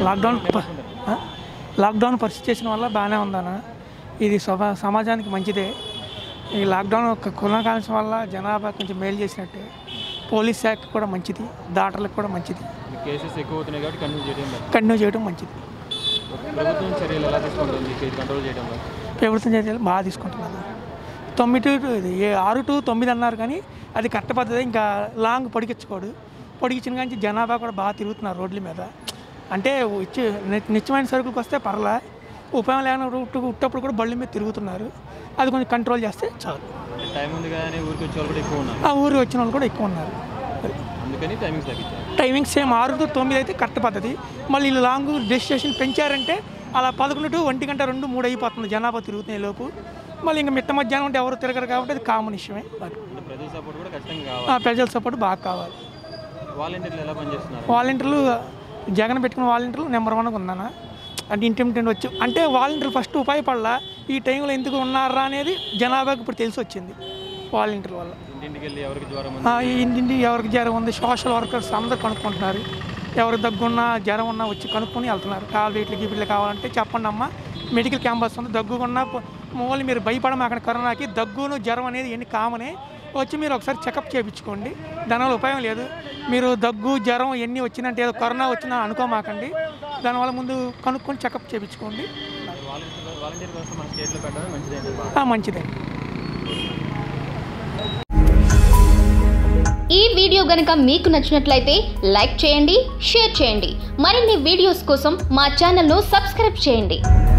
Lockdown ప- ఆ? Lockdown పరిస్థితి చేసిన వల్ల బాగానే ఉందన్న ఇది సభ సమాజానికి మంచిదే ఈ లాక్డౌన్ ఒక కొనకాల్సిన వల్ల జనాభా కొంచెం మేలు చేసినట్టే పోలీస్ శాఖ కూడా మంచిది డాక్టర్లకు కూడా మంచిది కేసెస్ ఎక్కువ అవుతున్నాయి కాబట్టి కంటిన్యూ చేయడం better. కంటిన్యూ చేయడం మంచిది ప్రభుత్వం చర్యలు ఎలా తీసుకుంటుంది కేసు కంట్రోల్ చేయడంలో ప్రభుత్వం చర్యలు బాగా తీసుకుంటున్నారు తొమ్మిది టు ఇది ఏ ఆరు టు తొమ్మిది అన్నారు కానీ అది కరెక్ట్ పద్ధతి ఇంకా లాంగ్ పొడిగించుకోడు పొడిగించిన కానీ జనాభా కూడా బాగా తిరుగుతున్నారు రోడ్ల మీద అంటే వచ్చి ని- నిత్యమైన సరుకులకు వస్తే పర్లా ఉపయోగం లేని రూట్ ఉట్టప్పుడు కూడా బళ్ళ మీద తిరుగుతున్నారు అది కొంచెం కంట్రోల్ చేస్తే చాలు అంటే టైం ఉంది కానీ ఊరికి వచ్చే వాళ్ళు కూడా ఎక్కువ ఉన్నారు ఆ ఊరు వచ్చిన వాళ్ళు కూడా ఎక్కువ ఉన్నారు అది. అందుకని టైమింగ్స్ తగ్గించారు టైమింగ్ సేమ్ ఆరు టు తొమ్మిది అయితే కరెక్ట్ పద్ధతి మళ్ళీ వీళ్ళు లాంగ్ డెస్టినేషన్ పెంచారంటే అలా పదకొండు టు ఒంటి గంట రెండు మూడు అయిపోతుంది జనాభా తిరుగుతున్నాయి లోపు మళ్ళీ ఇంకా మిట్ట మధ్యాహ్నం ఉంటే ఎవరు తిరగరు కాబట్టి అది కామన్ విషయమే అది. అంటే ప్రజల సపోర్ట్ కూడా ఖచ్చితంగా కావాలి ఆ ప్రజల సపోర్ట్ బాగా కావాలి వాలంటీర్లు ఎలా పనిచేస్తున్నారు వాలంటీర్లు జగన్ పెట్టుకున్న వాలంటీర్లు నెంబర్ వన్గా ఉందన్న అంటే ఇంటింటి వచ్చి అంటే వాలంటీర్లు ఫస్ట్ ఉపయోగపడాల ఈ టైంలో ఎందుకు ఉన్నారా అనేది జనాభాకి ఇప్పుడు తెలిసి వచ్చింది వాలంటీర్ల వల్ల ఇంటింటికి వెళ్ళి ఎవరికి జ్వరం ఉంది ఆ, ఈ ఇంటింటి ఎవరికి జ్వరం ఉంది సోషల్ వర్కర్స్ అందరు కనుక్కుంటున్నారు ఎవరికి దగ్గున్నా జ్వరం ఉన్నా వచ్చి కనుక్కొని వెళ్తున్నారు కాలు వీటికి వీటికి కావాలంటే చెప్పండి అమ్మా మెడికల్ క్యాంపస్ ఉంది దగ్గుకున్నా మూలు మీరు భయపడమ అక్కడ కరోనాకి దగ్గును జ్వరం అనేది ఎన్ని కామనే వచ్చి మీరు ఒకసారి చెకప్ చేయించుకోండి దానివల్ల ఉపయోగం లేదు మీరు దగ్గు జ్వరం ఎన్ని వచ్చిందంటే ఏదో కరోనా వచ్చినా అనుకోమాకండి దానివల్ల ముందు కనుక్కొని చెకప్ చేయించుకోండి వాలంటీర్ వాలంటీర్ కోసం మన స్టేట్లో పెట్టడం మంచిదే ఆ, మంచిదే ఈ వీడియో గనుక మీకు నచ్చినట్లయితే లైక్ చేయండి షేర్ చేయండి మరిన్ని వీడియోస్ కోసం మా ఛానల్ను సబ్స్క్రైబ్ చేయండి